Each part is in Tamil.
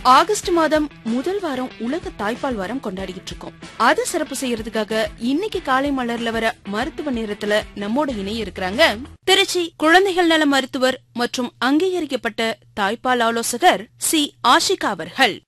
ஆகஸ்ட் மாதம் முதல் வாரம் உலக தாய்ப்பால் வாரம் கொண்டாடிக்கிட்டு இருக்கோம் அது சிறப்பு செய்யறதுக்காக இன்னைக்கு காலை மலர்ல வர மருத்துவ நேரத்துல நம்மோட இணைய இருக்கிறாங்க திருச்சி குழந்தைகள் நல மருத்துவர் மற்றும் அங்கீகரிக்கப்பட்ட தாய்ப்பால் ஆலோசகர் சி ஆஷிகா அவர்கள்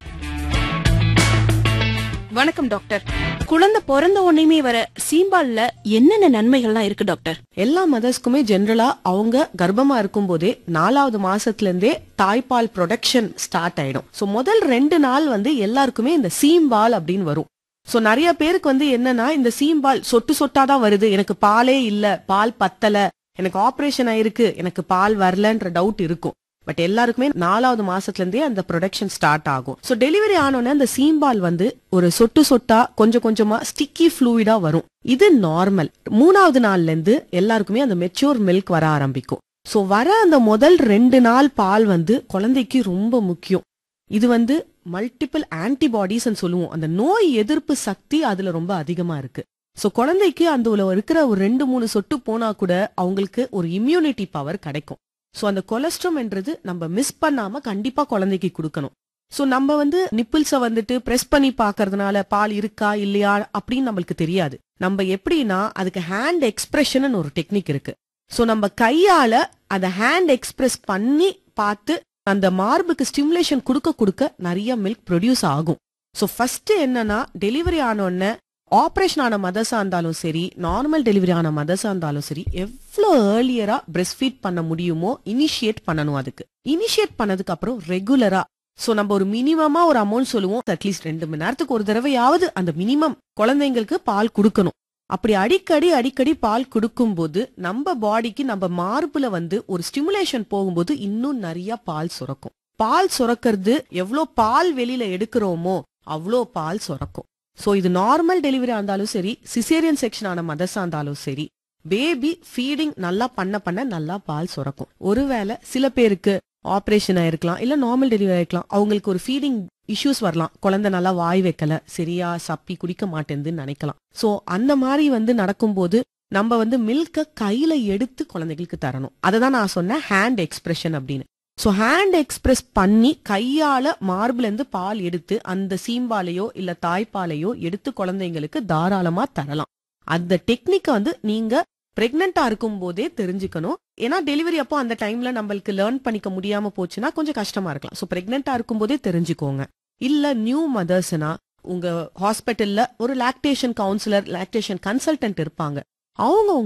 வணக்கம் டாக்டர் குழந்தை பிறந்த உடனேயுமே வர சீம்பால்ல என்னென்ன நன்மைகள்லாம் இருக்கு டாக்டர் எல்லா மதர்ஸ்க்குமே ஜென்ரலா அவங்க கர்ப்பமா இருக்கும் போதே நாலாவது மாசத்துல இருந்தே தாய்ப்பால் ப்ரொடக்ஷன் ஸ்டார்ட் ஆயிடும் சோ முதல் ரெண்டு நாள் வந்து எல்லாருக்குமே இந்த சீம்பால் அப்படின்னு வரும் சோ நிறைய பேருக்கு வந்து என்னன்னா இந்த சீம்பால் சொட்டு சொட்டாதான் வருது எனக்கு பாலே இல்ல பால் பத்தல எனக்கு ஆபரேஷன் ஆயிருக்கு எனக்கு பால் வரலன்ற டவுட் இருக்கும் பட் எல்லாருக்குமே நாலாவது மாசத்துல இருந்தே அந்த ப்ரொடக்ஷன் ஸ்டார்ட் ஆகும் சோ டெலிவரி ஆனோடனே அந்த சீம்பால் வந்து ஒரு சொட்டு சொட்டா கொஞ்சம் கொஞ்சமா ஸ்டிக்கி ஃப்ளூயிடா வரும் இது நார்மல் மூணாவது நாள்ல இருந்து எல்லாருக்குமே அந்த மெச்சூர் மில்க் வர ஆரம்பிக்கும் சோ வர அந்த முதல் ரெண்டு நாள் பால் வந்து குழந்தைக்கு ரொம்ப முக்கியம் இது வந்து மல்டிபிள் ஆன்டிபாடிஸ் சொல்லுவோம் அந்த நோய் எதிர்ப்பு சக்தி அதுல ரொம்ப அதிகமா இருக்கு சோ குழந்தைக்கு அந்த உள்ள இருக்கிற ஒரு ரெண்டு மூணு சொட்டு போனா கூட அவங்களுக்கு ஒரு இம்யூனிட்டி பவர் கிடைக்கும் சோ அந்த கொலஸ்ட்ரம்ன்றது நம்ம மிஸ் பண்ணாம கண்டிப்பா குழந்தைக்கு கொடுக்கணும் சோ நம்ம வந்து நிப்பிள்ஸ வந்துட்டு பிரஸ் பண்ணி பாக்குறதுனால பால் இருக்கா இல்லையா அப்படின்னு நம்மளுக்கு தெரியாது நம்ம எப்படின்னா அதுக்கு ஹேண்ட் எக்ஸ்பிரஷன் ஒரு டெக்னிக் இருக்கு சோ நம்ம கையால அந்த ஹேண்ட் எக்ஸ்பிரஸ் பண்ணி பார்த்து அந்த மார்புக்கு ஸ்டிமுலேஷன் கொடுக்க கொடுக்க நிறைய மில்க் ப்ரொடியூஸ் ஆகும் சோ ஃபர்ஸ்ட் என்னன்னா டெலிவரி ஆன உடனே ஆபரேஷன் ஆன மதர்ஸா இருந்தாலும் சரி நார்மல் டெலிவரி ஆன மதர்ஸா இருந்தாலும் சரி எவ்வளோ ஏர்லியரா பிரஸ்ட் ஃபீட் பண்ண முடியுமோ இனிஷியேட் பண்ணணும் அதுக்கு இனிஷியேட் பண்ணதுக்கு அப்புறம் ரெகுலரா சோ நம்ம ஒரு மினிமமா ஒரு அமௌண்ட் சொல்லுவோம் அட்லீஸ்ட் ரெண்டு மணி நேரத்துக்கு ஒரு தடவையாவது அந்த மினிமம் குழந்தைங்களுக்கு பால் கொடுக்கணும் அப்படி அடிக்கடி அடிக்கடி பால் கொடுக்கும்போது நம்ம பாடிக்கு நம்ம மார்புல வந்து ஒரு ஸ்டிமுலேஷன் போகும்போது இன்னும் நிறைய பால் சுரக்கும் பால் சுரக்கிறது எவ்வளோ பால் வெளியில எடுக்கிறோமோ அவ்வளோ பால் சுரக்கும் சோ இது நார்மல் டெலிவரி இருந்தாலும் சரி சிசேரியன் செக்ஷன் ஆன மதர்ஸா இருந்தாலும் சரி பேபி ஃபீடிங் நல்லா பண்ண பண்ண நல்லா பால் சுரக்கும் ஒருவேளை சில பேருக்கு ஆபரேஷன் ஆயிருக்கலாம் இல்ல நார்மல் டெலிவரி ஆயிருக்கலாம் அவங்களுக்கு ஒரு ஃபீடிங் இஷ்யூஸ் வரலாம் குழந்தை நல்லா வாய் வைக்கல சரியா சப்பி குடிக்க மாட்டேங்குதுன்னு நினைக்கலாம் சோ அந்த மாதிரி வந்து நடக்கும்போது நம்ம வந்து மில்க கையில எடுத்து குழந்தைகளுக்கு தரணும் அதை நான் சொன்னேன் ஹேண்ட் எக்ஸ்பிரஷன் அப்படின்னு சோ ஹேண்ட் எக்ஸ்பிரஸ் பண்ணி கையால மார்புல இருந்து பால் எடுத்து அந்த சீம்பாலையோ இல்ல தாய்ப்பாலையோ எடுத்து குழந்தைங்களுக்கு தாராளமா தரலாம் அந்த டெக்னிக்கை வந்து நீங்க பிரெக்னெண்டா இருக்கும் போதே தெரிஞ்சுக்கணும் ஏன்னா டெலிவரி அப்போ அந்த டைம்ல நம்மளுக்கு லேர்ன் பண்ணிக்க முடியாம போச்சுன்னா கொஞ்சம் கஷ்டமா இருக்கலாம் சோ பிரெக்னெண்டா இருக்கும் போதே தெரிஞ்சுக்கோங்க இல்ல நியூ மதர்ஸ்னா உங்க ஹாஸ்பிட்டல்ல ஒரு லாக்டேஷன் கவுன்சிலர் லாக்டேஷன் கன்சல்டன்ட் இருப்பாங்க அவங்க